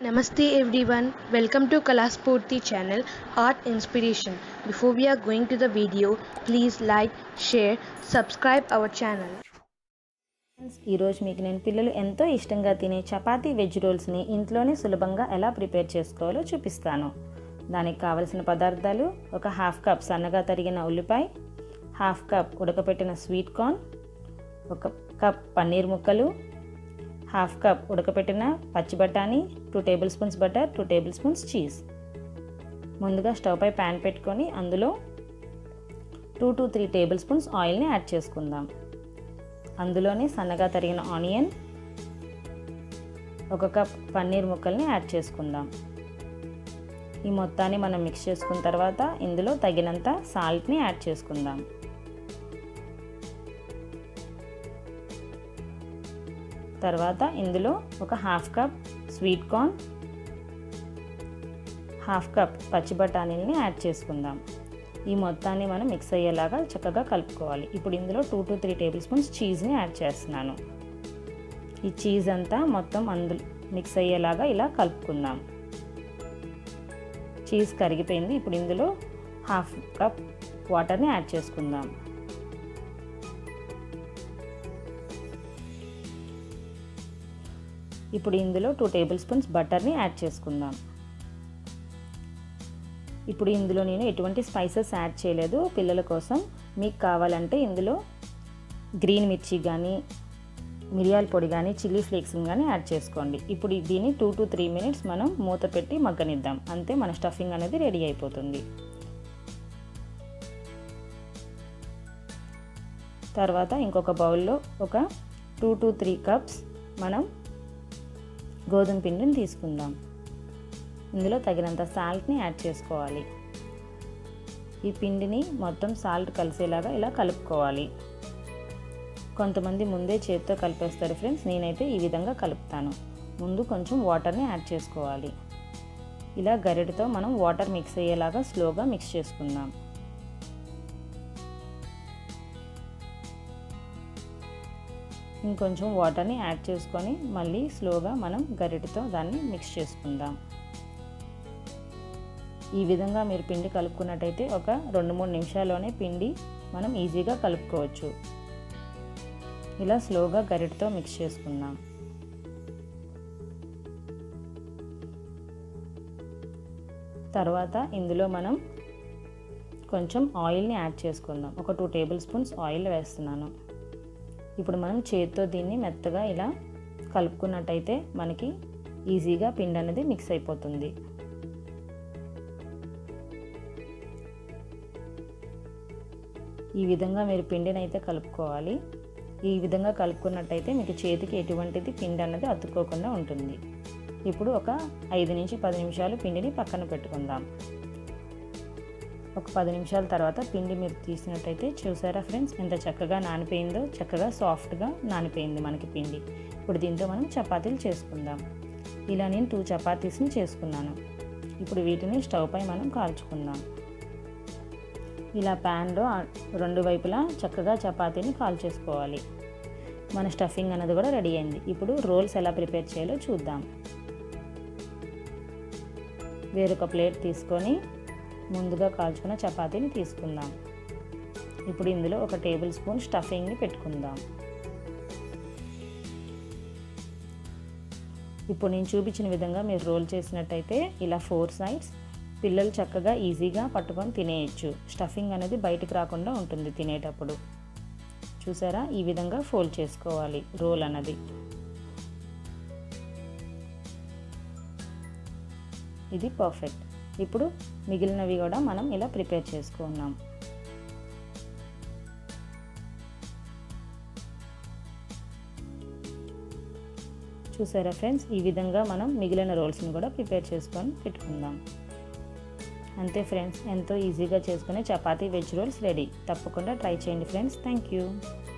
Namaste everyone, welcome to Kalaspurti channel Art Inspiration. Before we are going to the video, please like, share, subscribe our channel. Friends, ఈరోజు మీకు నేను పిల్లలు ఎంతో ఇష్టంగా తినే chapati veg రోల్స్ని ఇంట్లోనే సులభంగా ఎలా ప్రిపేర్ చేసుకోవాలో చూపిస్తాను దానికి కావలసిన పదార్థాలు ఒక హాఫ్ కప్ సన్నగా తరిగిన ఉల్లిపాయ హాఫ్ కప్ ఉడకపెట్టిన స్వీట్ కార్న్ ఒక కప్ పన్నీర్ ముక్కలు హాఫ్ కప్ ఉడకపెట్టిన పచ్చి బఠానీ two tablespoons butter two tablespoons cheese ముందుగా స్టవ్ పై ప్యాన్ పెట్టుకొని అందులో two to three tablespoons ఆయిల్ని యాడ్ చేసుకుందాం అందులోనే సన్నగా తరిగిన ఆనియన్ ఒక కప్ పన్నీర్ ముక్కల్ని యాడ్ చేసుకుందాం ఈ మొత్తాన్ని మనం మిక్స్ చేసుకున్న తర్వాత ఇందులో తగినంత సాల్ట్ని యాడ్ చేసుకుందాం తర్వాత ఇందులో ఒక half cup sweet corn half cup పచ్చి బఠానీలని యాడ్ చేసుకుందాం ఈ మొత్తాన్ని మనం మిక్స్ అయ్యేలాగా చక్కగా కలుపుకోవాలి ఇప్పుడు ఇందులో two to three tablespoons చీజ్ని యాడ్ చేస్తున్నాను ఈ చీజ్ అంతా మొత్తం అందులో మిక్స్ అయ్యేలాగా ఇలా కలుపుకుందాం చీజ్ కరిగిపోయింది ఇప్పుడు ఇందులో హాఫ్ కప్ వాటర్ని యాడ్ చేసుకుందాం ఇప్పుడు ఇందులో టూ టేబుల్ స్పూన్స్ బటర్ని యాడ్ చేసుకుందాం ఇప్పుడు ఇందులో నేను ఎటువంటి స్పైసెస్ యాడ్ చేయలేదు పిల్లల కోసం మీకు కావాలంటే ఇందులో గ్రీన్ మిర్చి కానీ మిరియాల పొడి కానీ చిల్లీ ఫ్లేక్స్ కానీ యాడ్ చేసుకోండి ఇప్పుడు దీన్ని టూ టు త్రీ మినిట్స్ మనం మూత పెట్టి మగ్గనిద్దాం అంతే మన స్టఫింగ్ అనేది రెడీ అయిపోతుంది తర్వాత ఇంకొక బౌల్లో ఒక టూ టు త్రీ కప్స్ మనం గోధుమ పిండిని తీసుకుందాం ఇందులో తగినంత సాల్ట్ని యాడ్ చేసుకోవాలి ఈ పిండిని మొత్తం సాల్ట్ కలిసేలాగా ఇలా కలుపుకోవాలి కొంతమంది ముందే చేతితో కలిపేస్తారు ఫ్రెండ్స్ నేనైతే ఈ విధంగా కలుపుతాను ముందు కొంచెం వాటర్ని యాడ్ చేసుకోవాలి ఇలా గరిటతో మనం వాటర్ మిక్స్ అయ్యేలాగా స్లోగా మిక్స్ చేసుకుందాం ఇంకొంచెం వాటర్ని యాడ్ చేసుకొని మళ్ళీ స్లోగా మనం గరిటతో దాన్ని మిక్స్ చేసుకుందాం ఈ విధంగా మీరు పిండి కలుపుకున్నట్టయితే ఒక రెండు మూడు నిమిషాల్లోనే పిండి మనం ఈజీగా కలుపుకోవచ్చు ఇలా స్లోగా గరిటతో మిక్స్ చేసుకుందాం తర్వాత ఇందులో మనం కొంచెం ఆయిల్ని యాడ్ చేసుకుందాం ఒక టూ టేబుల్ స్పూన్స్ ఆయిల్ వేస్తున్నాను ఇప్పుడు మనం చేతితో దీన్ని మెత్తగా ఇలా కలుపుకున్నట్టయితే మనకి ఈజీగా పిండి అనేది మిక్స్ అయిపోతుంది ఈ విధంగా మీరు పిండిని అయితే కలుపుకోవాలి ఈ విధంగా కలుపుకున్నట్టయితే మీకు చేతికి ఎటువంటిది పిండి అన్నది అతుక్కోకుండా ఉంటుంది ఇప్పుడు ఒక ఐదు నుంచి పది నిమిషాలు పిండిని పక్కన పెట్టుకుందాం ఒక పది నిమిషాల తర్వాత పిండి మీరు తీసినట్టయితే చూసారా ఫ్రెండ్స్ ఎంత చక్కగా నానిపోయిందో చక్కగా సాఫ్ట్గా నానిపోయింది మనకి పిండి ఇప్పుడు దీంతో మనం చపాతీలు చేసుకుందాం ఇలా నేను టూ చపాతీస్ని చేసుకున్నాను ఇప్పుడు వీటిని స్టవ్ పై మనం కాల్చుకుందాం ఇలా ప్యాన్లో రెండు వైపులా చక్కగా చపాతీని కాల్ చేసుకోవాలి మన స్టఫింగ్ అనేది కూడా రెడీ అయింది ఇప్పుడు రోల్స్ ఎలా ప్రిపేర్ చేయాలో చూద్దాం వేరొక ప్లేట్ తీసుకొని ముందుగా కాల్చుకున్న చపాతీని తీసుకుందాం ఇప్పుడు ఇందులో ఒక టేబుల్ స్పూన్ స్టఫింగ్ని పెట్టుకుందాం ఇప్పుడు నేను చూపించిన విధంగా మీరు రోల్ చేసినట్టయితే ఇలా ఫోర్ సైడ్స్ పిల్లలు చక్కగా ఈజీగా పట్టుకొని తినేయచ్చు స్టఫింగ్ అనేది బయటకు రాకుండా ఉంటుంది తినేటప్పుడు చూసారా ఈ విధంగా ఫోల్డ్ చేసుకోవాలి రోల్ అన్నది ఇది పర్ఫెక్ట్ ఇప్పుడు మిగిలినవి కూడా మనం ఇలా ప్రిపేర్ చేసుకున్నాం చూసారా ఫ్రెండ్స్ ఈ విధంగా మనం మిగిలిన రోల్స్ని కూడా ప్రిపేర్ చేసుకొని పెట్టుకుందాం అంతే ఫ్రెండ్స్ ఎంతో ఈజీగా చేసుకునే చపాతీ వెజ్ రోల్స్ రెడీ తప్పకుండా ట్రై చేయండి ఫ్రెండ్స్ థ్యాంక్ యూ